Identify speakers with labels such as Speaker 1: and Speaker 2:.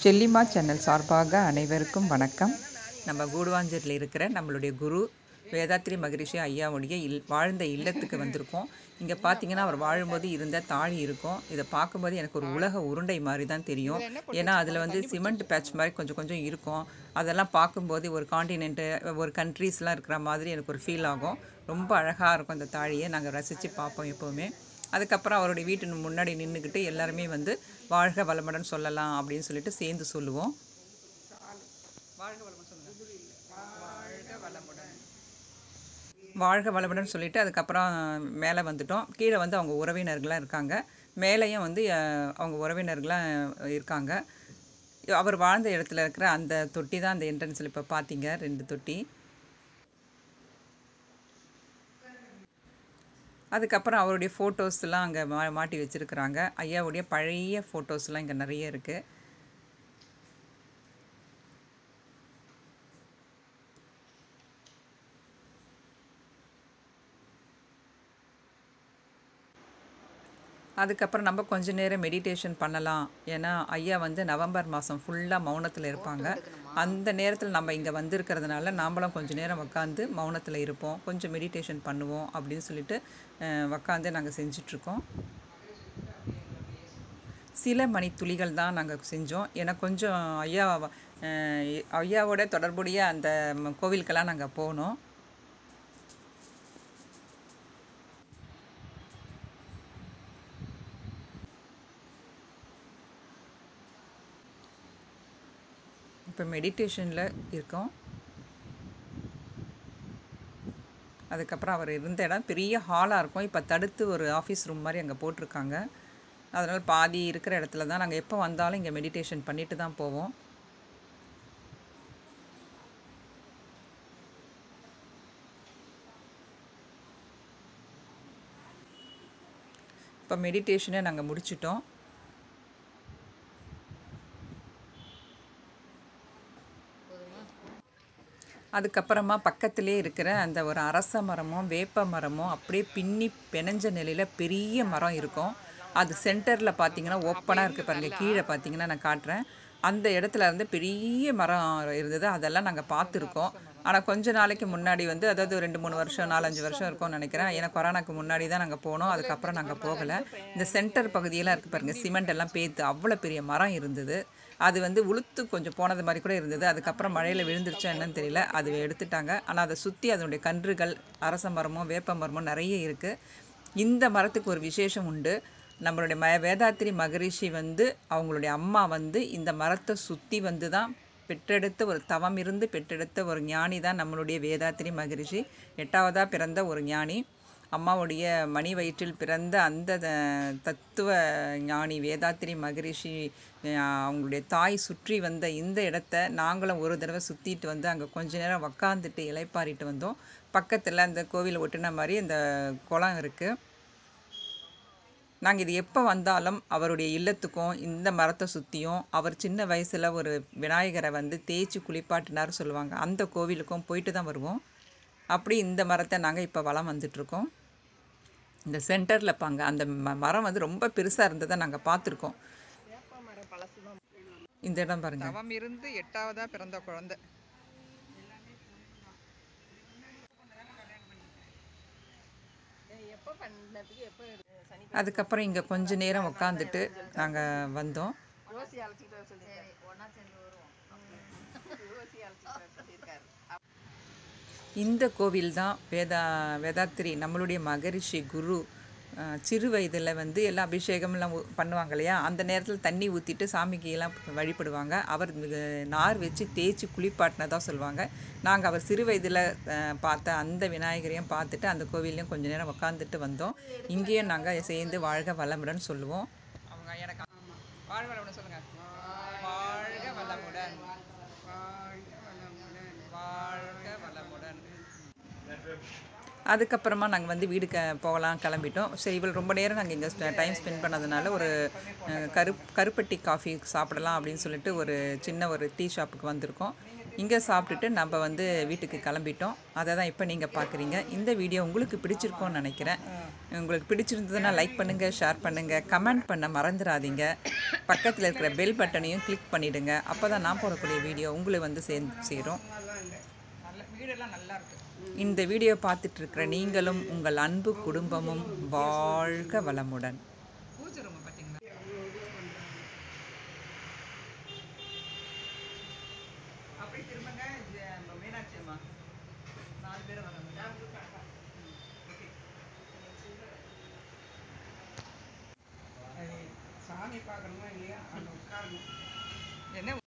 Speaker 1: செல்லிமா channel சார்பாக அனைவருக்கும் வணக்கம் நம்ம கூடுவாஞ்சேரியில் இருக்கிற நம்மளுடைய குரு வேதாத்ரி மகரிஷி ஐயாவுடைய இல் வாழ்ந்த இல்லத்துக்கு வந்திருக்கோம் இங்கே பார்த்தீங்கன்னா அவர் வாழும்போது இருந்த தாழி இருக்கும் இதை பார்க்கும்போது எனக்கு ஒரு உலக உருண்டை மாதிரி தான் தெரியும் ஏன்னா அதில் வந்து சிமெண்ட் பேட்ச் மாதிரி கொஞ்சம் கொஞ்சம் இருக்கும் அதெல்லாம் பார்க்கும்போது ஒரு காண்டினென்ட்டு ஒரு கண்ட்ரீஸ்லாம் இருக்கிற மாதிரி எனக்கு ஒரு ஃபீல் ஆகும் ரொம்ப அழகாக இருக்கும் அந்த தாழியை நாங்கள் ரசித்து பார்ப்போம் எப்போவுமே அதுக்கப்புறம் அவருடைய வீட்டு முன்னாடி நின்றுக்கிட்டு எல்லாருமே வந்து வாழ்க வளமுடன் சொல்லலாம் அப்படின்னு சொல்லிட்டு சேர்ந்து சொல்லுவோம் வாழ்க வளமுடன் சொல்லுங்க வாழ்க வளமுடன் வாழ்க வளமுடன் சொல்லிட்டு அதுக்கப்புறம் மேலே வந்துட்டோம் கீழே வந்து அவங்க உறவினர்கள்லாம் இருக்காங்க மேலேயும் வந்து அஹ், அவங்க உறவினர்கள்லாம் இருக்காங்க அவர் வாழ்ந்த இடத்துல இருக்கிற அந்த தொட்டி தான் அந்த என்ட்ரன்ஸில் இப்போ பார்த்தீங்க ரெண்டு தொட்டி அதுக்கப்புறம் அவருடைய ஃபோட்டோஸ்லாம் அங்கே மா மாட்டி வச்சுருக்குறாங்க ஐயாவுடைய பழைய ஃபோட்டோஸ்லாம் இங்கே நிறைய இருக்குது அதுக்கப்புறம் நம்ம கொஞ்ச நேரம் மெடிடேஷன் பண்ணலாம் ஏன்னா ஐயா வந்து நவம்பர் மாதம் ஃபுல்லாக மௌனத்தில் இருப்பாங்க அந்த நேரத்தில் நம்ம இங்கே வந்திருக்கிறதுனால நாமளும் கொஞ்ச நேரம் உட்காந்து மௌனத்தில் இருப்போம் கொஞ்சம் மெடிடேஷன் பண்ணுவோம் அப்படின்னு சொல்லிட்டு அஹ், உட்காந்து நாங்கள் செஞ்சிட்ருக்கோம் சில மணி துளிகள் தான் நாங்கள் செஞ்சோம் ஏன்னா கொஞ்சம் ஐயா அஹ், ஐயாவோட தொடர்புடைய அந்த ம- கோவிலுக்கெல்லாம் நாங்கள் போனோம் இப்போ மெடிடேஷனில் இருக்கோம் அதுக்கப்புறம் அவர் இருந்த இடம் பெரிய ஹாலாக இருக்கும் இப்போ தடுத்து ஒரு ஆஃபீஸ் ரூம் மாதிரி அங்கே போட்டிருக்காங்க அதனால் பாதி இருக்கிற இடத்துல தான் நாங்கள் எப்போ வந்தாலும் இங்கே மெடிடேஷன் பண்ணிட்டு தான் போவோம் இப்போ மெடிடேஷனை நாங்கள் முடிச்சிட்டோம் அதுக்கப்புறமா பக்கத்திலே இருக்கிற அந்த ஒரு அரச மரமும் வேப்ப மரமும் அப்படியே பின்னி பிணைஞ்ச நிலையில் பெரிய மரம் இருக்கும் அது சென்டரில் பார்த்தீங்கன்னா ஓப்பனாக இருக்குது பாருங்கள் கீழே பார்த்தீங்கன்னா நான் காட்டுறேன் அந்த இடத்துல இருந்து பெரிய மரம் இருந்தது அதெல்லாம் நாங்கள் பார்த்துருக்கோம் ஆனால் கொஞ்ச நாளைக்கு முன்னாடி வந்து அதாவது ஒரு ரெண்டு மூணு வருஷம் நாலஞ்சு வருஷம் இருக்கும்னு நினைக்கிறேன் ஏன்னா கொரோனாக்கு முன்னாடி தான் நாங்கள் போனோம் அதுக்கப்புறம் நாங்கள் போகலை இந்த சென்டர் பகுதியெல்லாம் இருக்குது பாருங்கள் சிமெண்ட் எல்லாம் பேத்து அவ்வளோ பெரிய மரம் இருந்தது அது வந்து உளுத்து கொஞ்சம் போனது மாதிரி கூட இருந்தது அதுக்கப்புறம் மழையில் விழுந்துருச்சா என்னன்னு தெரியல அது எடுத்துட்டாங்க ஆனால் அதை சுற்றி அதனுடைய கன்றுகள் அரச மரமும் வேப்ப மரமும் நிறைய இருக்குது இந்த மரத்துக்கு ஒரு விசேஷம் உண்டு நம்மளுடைய ம வேதாத்திரி மகரிஷி வந்து அவங்களுடைய அம்மா வந்து இந்த மரத்தை சுற்றி வந்து தான் பெற்றெடுத்த ஒரு தவம் இருந்து பெற்றெடுத்த ஒரு ஞானி தான் நம்மளுடைய வேதாத்திரி மகரிஷி எட்டாவதாக பிறந்த ஒரு ஞானி அம்மாவுடைய மணி வயிற்றில் பிறந்த அந்த த- தத்துவ ஞானி வேதாத்திரி மகரிஷி அஹ், அவங்களுடைய தாய் சுற்றி வந்த இந்த இடத்த நாங்களும் ஒரு தடவை சுற்றிட்டு வந்து அங்கே கொஞ்ச நேரம் உக்காந்துட்டு இலைப்பாரிட்டு வந்தோம் பக்கத்தில் அந்த கோவில் ஒட்டின மாதிரி அந்த குளம் இருக்குது நாங்கள் இது எப்போ வந்தாலும் அவருடைய இல்லத்துக்கும் இந்த மரத்தை சுற்றியும் அவர் சின்ன வயசில் ஒரு விநாயகரை வந்து தேய்ச்சி குளிப்பாட்டினார் சொல்லுவாங்க அந்த கோவிலுக்கும் போயிட்டு தான் வருவோம் அப்படி இந்த மரத்தை நாங்கள் இப்போ வளம் வந்துட்ருக்கோம் இந்த சென்டரில் பாங்க அந்த ம- மரம் வந்து ரொம்ப பெருசாக இருந்ததை நாங்கள் பார்த்துருக்கோம் இந்த இடம் பாருங்க
Speaker 2: தவம் இருந்து எட்டாவதா பிறந்த குழந்தை
Speaker 1: அதுக்கப்புறம் இங்கே கொஞ்ச நேரம் உட்காந்துட்டு நாங்கள் வந்தோம் இந்த கோவில் தான் வேதா வேதாத்திரி நம்மளுடைய மகரிஷி குரு அஹ், சிறு வயதில் வந்து எல்லாம் அபிஷேகம்லாம் ஊ- பண்ணுவாங்க இல்லையா அந்த நேரத்தில் தண்ணி ஊற்றிட்டு சாமிக்கு எல்லாம் வழிபடுவாங்க அவர் மிக நார் வச்சு தேய்ச்சி குளிப்பாட்டினதா சொல்லுவாங்க நாங்கள் அவர் சிறு வயதில் பார்த்த அந்த விநாயகரையும் பார்த்துட்டு அந்த கோவில்லையும் கொஞ்ச நேரம் உட்காந்துட்டு வந்தோம் இங்கேயும் நாங்கள் சேர்ந்து வாழ்க வளமுடன் சொல்லுவோம்
Speaker 2: அவங்க எனக்கு வாழ்க வளமுடன் சொல்லுங்க வாழ்க வளமுடன் வாழ்க வளமுடன்
Speaker 1: அதுக்கப்புறமா நாங்கள் வந்து வீடு க போகலாம் கிளம்பிட்டோம் சரி இவள் ரொம்ப நேரம் நாங்கள் இங்கே டைம் ஸ்பெண்ட் பண்ணதுனால ஒரு அஹ், கருப் கருப்பட்டி காஃபி சாப்பிடலாம் அப்படின்னு சொல்லிட்டு ஒரு சின்ன ஒரு டீ ஷாப்புக்கு வந்திருக்கோம் இங்கே சாப்பிட்டுட்டு நம்ம வந்து வீட்டுக்கு கிளம்பிட்டோம் அதை தான் இப்போ நீங்கள் பார்க்குறீங்க இந்த வீடியோ உங்களுக்கு பிடிச்சிருக்கோன்னு நினைக்கிறேன் உங்களுக்கு பிடிச்சிருந்ததுன்னா லைக் பண்ணுங்கள் ஷேர் பண்ணுங்கள் கமெண்ட் பண்ண மறந்துடாதீங்க பக்கத்தில் இருக்கிற பெல் பட்டனையும் கிளிக் பண்ணிவிடுங்க அப்போ தான் நான் போடக்கூடிய வீடியோ உங்களை வந்து சேர்ந்து சேரும்
Speaker 2: நல்ல வீடெல்லாம் நல்லா இருக்கு
Speaker 1: இந்த வீடியோ பார்த்துட்டு இருக்கிற நீங்களும் உங்கள் அன்பு குடும்பமும் வாழ்க வளமுடன்
Speaker 2: பூஜை ரூம் பார்த்தீங்களா அப்படியே திரும்பங்க ஜ- நம்ம மீனாட்சி அம்மா நாலு பேர் வராங்க ஓகே சாமி பார்க்கணுமா இல்லையா அங்கே உட்காரணும் என்ன